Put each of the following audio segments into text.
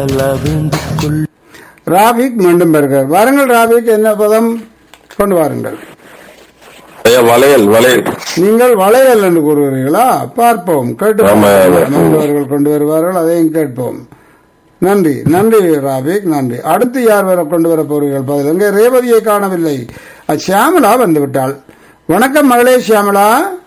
வாழ வேண்டிக் கொள் ராபிக் மீண்டும் பெறுகிறார் வாருங்கள் ராபிக் என்ன பதம் கொண்டு வாருங்கள் ஐயா வளையல் வளையல் நீங்கள் வளையல் என்று கூறுகிறீர்களா பார்ப்போம் கேட்டு ஆமா, ஆமா. நண்பர்கள் கொண்டு வருவார்கள் அதையும் கேட்போம் நன்றி நன்றி ராபிக் நன்றி அடுத்து யார் வர கொண்டு வர போறீர்கள் பதில் இங்கே ரேவதியை காணவில்லை அ, சியாமளா வந்து விட்டாள் வணக்கம் மகளே சியாமளா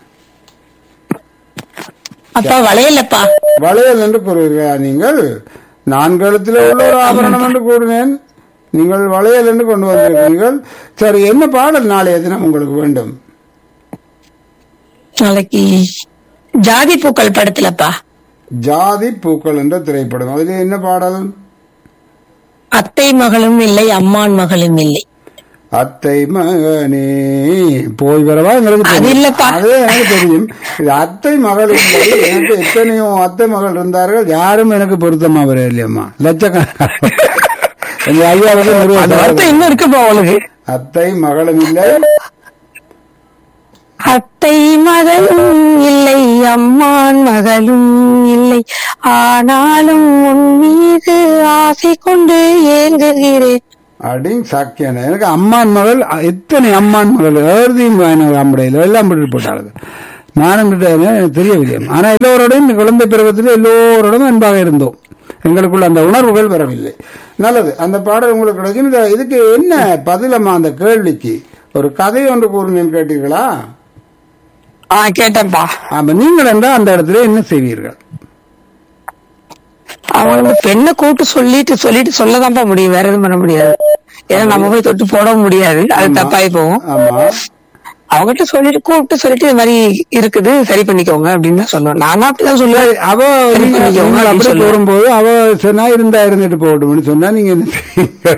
அப்பா வளையலப்பா வளையல் என்று கூறுவீர்களா நீங்கள் நான் கழுத்தில் உள்ள ஒரு ஆபரணம் என்று கூறினேன் நீங்கள் வளையல் என்று கொண்டு வந்திருக்கிறீர்கள் சரி என்ன பாடல் நாளைய தினம் உங்களுக்கு வேண்டும் நாளைக்கு ஜாதி பூக்கள் படத்துலப்பா ஜாதி பூக்கள் என்ற திரைப்படம் அதில் என்ன பாடல் அத்தை மகளும் இல்லை அம்மான் மகளும் இல்லை அத்தை மகனே போய் வரவா எங்களுக்கு அது தெரியும். இல்லப்பா. அது எனக்கு தெரியும் இது அத்தை மகள் இல்லை எனக்கு எத்தனையோ அத்தை மகள் இருந்தார்கள் யாரும் எனக்கு பொருத்தமா வரையிலையம்மா லட்சக்கணக்கான எங்க ஐயா வந்து அந்த நிறுவனம் வருத்தம் இன்னும் இருக்குப்பா அவளுக்கு அத்தை மகளும் இல்லை அத்தை மகளும் இல்லை அம்மான் மகளும் இல்லை ஆனாலும் உன் மீது ஆசை கொண்டு ஏங்குகிறேன் அப்படின்னு சாக்கியான எனக்கு அம்மான் மகள் அ, எத்தனை அம்மான் மகள் ஏறுதியும் அம்படையில் எல்லாம் விட்டு போட்டார்கள் நானும் விட்டேன் எனக்கு தெரியவில்லை ஆனா எல்லோரோடையும் இந்த குழந்தை பருவத்தில் எல்லோரோடும் அன்பாக இருந்தோம் எங்களுக்குள்ள அந்த உணர்வுகள் வரவில்லை நல்லது அந்த பாடல் உங்களுக்கு கிடைக்கும் இந்த இதுக்கு என்ன பதிலம்மா அந்த கேள்விக்கு ஒரு கதை ஒன்று கூறுனேன் கேட்டீர்களா ஆ கேட்டேன்ப்பா ஆமா நீங்கள் என்றால் அந்த இடத்துல என்ன செய்வீர்கள் அவங்க வந்து பெண்ணை கூட்டு சொல்லிட்டு சொல்லிட்டு சொல்லதான்ப்பா முடியும் வேற எதுவும் பண்ண முடியாது ஏன்னா நம்ம போய் தொட்டு போடவும் முடியாது அது தப்பாயி போகும் ஆமா அவங்ககிட்ட சொல்லிட்டு கூப்பிட்டு சொல்லிட்டு இது மாதிரி இருக்குது சரி பண்ணிக்கோங்க அப்படின்னு தான் சொல்லுவேன் நானும் அப்படிதான் சொல்லுவேன் அவ சரி நீங்க பண்ணிக்கோங்க நீங்கள் அப்படின்னு அப்படி சொல்லுவேன். கூறும்போது அவ சொன்னா இருந்தா இருந்துட்டு போகட்டும்னு சொன்னா நீங்க என்ன செய்வீங்க?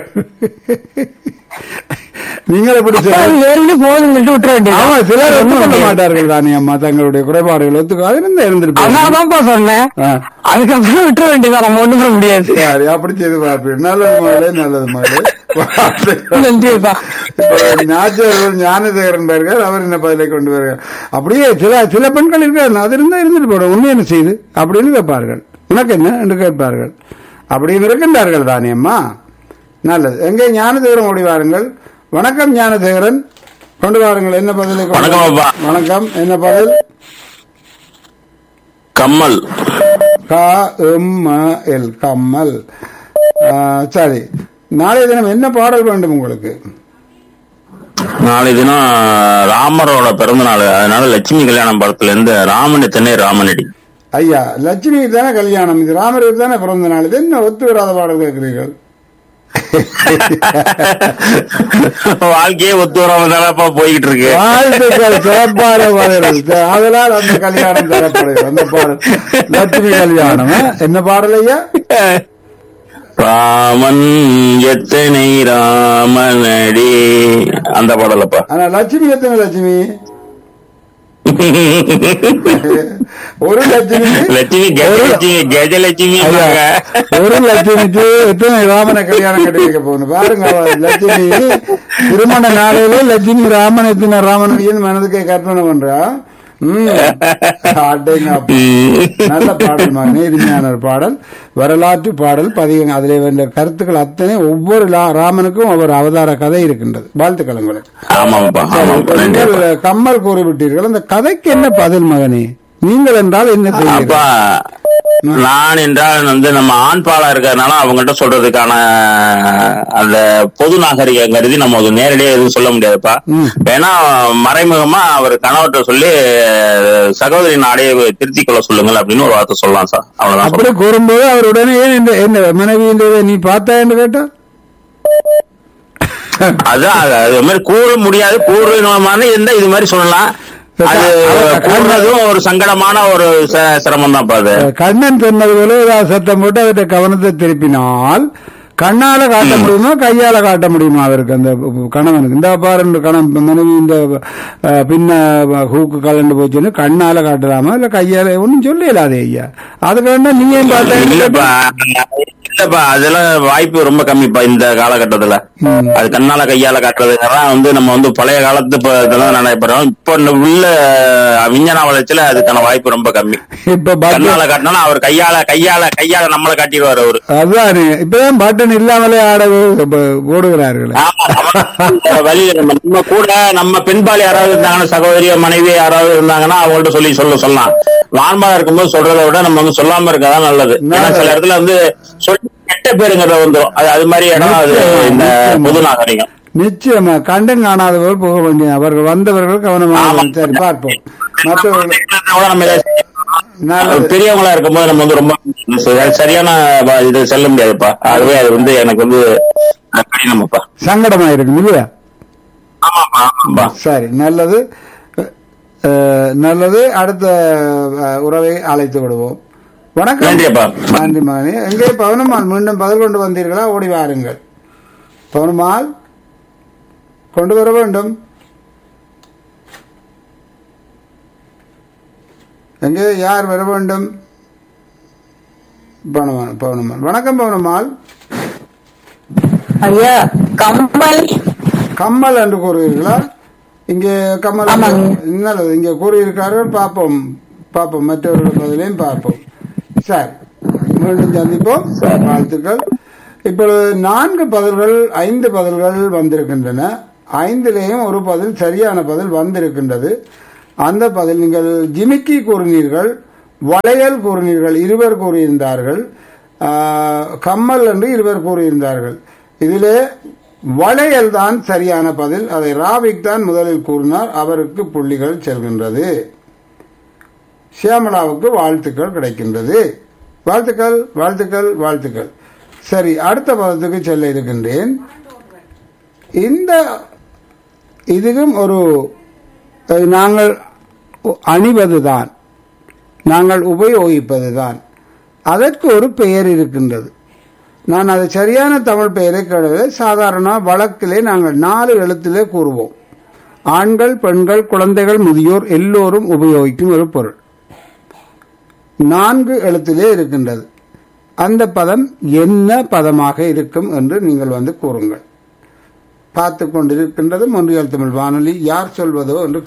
நீங்கள் எப்படி அப்ப சொல்ல அது வேறுனே போதும் சொல்லிட்டு விட்டுற வேண்டியது ஆமா சிலர் ஒத்துக்கொள்ள மாட்டார்கள் தானே அம்மா தங்களுடைய குறைபாடுகள் ஒத்துக்காது இருந்தா இருந்துட்டு போகட்டும். அதனாலதான்ப்பா சொன்னேன் ஆ. அதுக்கப்புறம் விட்டுற வேண்டியதான் நம்ம ஒண்ணும் பண்ண முடியாது சரி அப்படி செய்து பார்ப்பீங்க நல்லது மகளே நல்லது மகளே நன்றிப்பா இப்ப நாச்சியார்கள் ஞானசேகரன் பேர்கள் அவர் என்ன பதிலை கொண்டு வருகிறார் அப்படியே சில சில பெண்கள் இருக்காரு அது இருந்தா இருந்துட்டு போடும் உண்மை என்ன செய்து அப்படின்னு கேட்பார்கள் உனக்கு என்ன என்று கேட்பார்கள் அப்படின்னு இருக்கின்றார்கள் தானே அம்மா நல்லது எங்கே ஞானசேகரன் ஓடி வாருங்கள் வணக்கம் ஞானசேகரன் கொண்டு வாருங்கள் என்ன பதிலை கொண்டு வணக்கம் அப்பா. வணக்கம் என்ன பதில் கம்மல் க எம் எல் கம்மல் ஆ, சரி நாளைய தினம் என்ன பாடல் வேண்டும் உங்களுக்கு நாளை தினம் ராமரோட பிறந்த நாள் அதனால லட்சுமி கல்யாணம் படத்துல இருந்து ராமனி தென்னை ராமனடி ஐயா லட்சுமி தானே கல்யாணம் இது ராமருக்கு தானே பிறந்த நாள் இது என்ன ஒத்து வராத பாடல் கேட்கிறீர்கள் வாழ்க்கையே ஒத்து வராமதானப்பா போய்கிட்டு இருக்கு வாழ்த்துக்கள் சிறப்பான பாடல்கள் அதனால் அந்த கல்யாணம் தரப்படுகிறது அந்த பாடல் லட்சுமி கல்யாணம் ஆ? என்ன பாடல் ஐயா ராமன் எத்தனை ராமனடி அந்த பாடலப்பா ஆனா லட்சுமி எத்தனை லட்சுமி ஒரு லட்சுமி லட்சுமி கஜலட்சுமி கஜலட்சுமி ஐயா, ஒரு லட்சுமிக்கு எத்தனை ராமனை கல்யாணம் கட்டி வைக்க போகணும் பாருங்க அவ லட்சுமி திருமண நாளையில லட்சுமி ராமன் எத்தனை ராமன் மனதுக்கு கற்பனை பண்றா ம். அடேங்க அப்பா. நல்ல பாடல் மகனே இனிமையான ஒரு பாடல் வரலாற்று பாடல் பதிவு அதிலே வந்த கருத்துக்கள் அத்தனை ஒவ்வொரு லா- ராமனுக்கும் ஒவ்வொரு அவதார கதை இருக்கின்றது வாழ்த்துக்கள் உங்களுக்கு ஆமாப்பா ஆமாப்பா நன்றி நீங்கள் கம்மல் கூறிவிட்டீர்கள் அந்த கதைக்கு என்ன பதில் மகனே நீங்கள் என்றால் என்ன அப்பா செய்வீர்கள் நான் என்றால் வந்து நம்ம ஆண் பாலா இருக்கிறதுனால அவங்ககிட்ட சொல்றதுக்கான அந்த பொது நாகரிகம் கருதி நம்ம அது நேரடியா எதுவும் சொல்ல முடியாதுப்பா ம். வேணா மறைமுகமா அவர் கணவர்கிட்ட சொல்லி சகோதரின் ஆடையை திருத்திக் கொள்ள சொல்லுங்கள் அப்படின்னு ஒரு வார்த்தை சொல்லலாம் சார் அவ்வளவுதான் அப்படி கூறும்போது அவர் உடனே ஏன் இந்த என்ன மனைவி நீ பார்த்தா என்று கேட்டா அதான் அது- அது மாதிரி கூற முடியாது கூறுமான இருந்தா இது மாதிரி சொல்லலாம் அது கூறுறதும் ஒரு சங்கடமான ஒரு ச- சிரமம் தான் அது கண்ணன் சொன்னது போல ஏதாவது சத்தம் போட்டு அவர்கிட்ட கவனத்தை திருப்பினால் கண்ணால காட்ட முடியுமா கையால காட்ட முடியுமா அவருக்கு அந்த கணவனுக்கு இந்த பாரு கணவன் மனைவி இந்த அஹ், பின்ன ஹூக்கு கலண்டு போச்சுன்னு கண்ணால காட்டலாமா இல்ல கையால ஒன்னும் சொல்லலாதே ஐயா அதுக்கு வேண்டாம் நீ ஏன் பார்த்தா இல்லப்பா இல்லப்பா அதெல்லாம் வாய்ப்பு ரொம்ப கம்மிப்பா இந்த காலகட்டத்துல ம். அது கண்ணால கையால காட்டுறதுங்கெல்லாம் வந்து நம்ம வந்து பழைய காலத்து இப்ப இதெல்லாம் நடைபெறோம் இப்போ இந்த உள்ள விஞ்ஞான வளர்ச்சியில அதுக்கான வாய்ப்பு ரொம்ப கம்மி இப்ப பட்டன் கண்ணால காட்டினாலும் அவர் கையால கையால கையால நம்மள காட்டிடுவாரு அவரு அதான் இப்பதான் பட்டன் இல்லாமலே ஆட இப்ப ஓடுகிறார்கள் ஆமா, நம்ம வழி நம்ம நம்ம கூட நம்ம பெண்பால் யாராவது இருந்தாங்கன்னா சகோதரிய மனைவி யாராவது இருந்தாங்கன்னா அவங்கள்ட்ட சொல்லி சொல்ல சொல்லலாம் ஆண்பாளா இருக்கும்போது சொல்றதை விட நம்ம வந்து சொல்லாம இருக்கதான் நல்லது ஏன்னா சில இடத்துல வந்து சொல்லி கெட்ட பேருங்கிறத வந்துரும் அது அது மாதிரி இடம் அது இந்த பொது நாகரிகம் நிச்சயமா கண்டும் காணாதவர்கள் போக வேண்டிய அவர்கள் வந்தவர்கள் கவனமாக ஆமா. சரி பார்ப்போம் மற்றவர்கள் கூட நம்ம இதை- நல்லது. பெரியவங்களா இருக்கும்போது நம்ம வந்து ரொம்ப சரி- சரியான வ- இது செல்ல முடியாதுப்பா அதுவே அது வந்து எனக்கு வந்து கடினமாப்பா சங்கடமா இருக்கும் இல்லையா ஆமாப்பா ஆமாப்பா சரி நல்லது அஹ், நல்லது அடுத்த அஹ், உறவை அழைத்து விடுவோம் வணக்கம் நன்றிப்பா நன்றி மகனே எங்கே பவனம்மாள் மீண்டும் பதில் கொண்டு வந்தீர்களா ஓடி வாருங்கள் பவனம்மாள் கொண்டு வர வேண்டும் எங்கே யார் வர வேண்டும் பவனம்மாள் பவனம்மாள் வணக்கம் பவனம்மாள் ஐயா கம்மல் கம்மல் என்று கூறுவீர்களா இங்கே கம்மல் ஆமாங்க. நல்லது இங்கே கூறியிருக்கார்கள் பார்ப்போம் பார்ப்போம் மற்றவர்கள் பதிலையும் பார்ப்போம் சரி மீண்டும் சந்திப்போம் வாழ்த்துக்கள் இப்பொழுது நான்கு பதில்கள் ஐந்து பதில்கள் வந்திருக்கின்றன ஐந்திலேயும் ஒரு பதில் சரியான பதில் வந்திருக்கின்றது அந்த பதில் நீங்கள் ஜிமிக்கி கூறினீர்கள் வளையல் கூறினீர்கள் இருவர் கூறியிருந்தார்கள் ஆஹ், கம்மல் என்று இருவர் கூறியிருந்தார்கள் இதிலே வளையல் தான் சரியான பதில் அதை ராவிக் தான் முதலில் கூறினார் அவருக்கு புள்ளிகள் செல்கின்றது சியாமலாவுக்கு வாழ்த்துக்கள் கிடைக்கின்றது வாழ்த்துக்கள் வாழ்த்துக்கள் வாழ்த்துக்கள் சரி அடுத்த பதத்துக்கு செல்ல இருக்கின்றேன் இந்த இதுவும் ஒரு அஹ், நாங்கள் அணிவதுதான் நாங்கள் உபயோகிப்பதுதான் அதற்கு ஒரு பெயர் இருக்கின்றது நான் அது சரியான தமிழ் பெயரை கேடவில்லை சாதாரண வழக்கிலே நாங்கள் நாலு எழுத்திலே கூறுவோம் ஆண்கள் பெண்கள் குழந்தைகள் முதியோர் எல்லோரும் உபயோகிக்கும் ஒரு பொருள் நான்கு எழுத்திலே இருக்கின்றது அந்த பதம் என்ன பதமாக இருக்கும் என்று நீங்கள் வந்து கூறுங்கள் பார்த்து கொண்டிருக்கின்றது மொன்றியல் தமிழ் வானொலி யார் சொல்வதோ என்று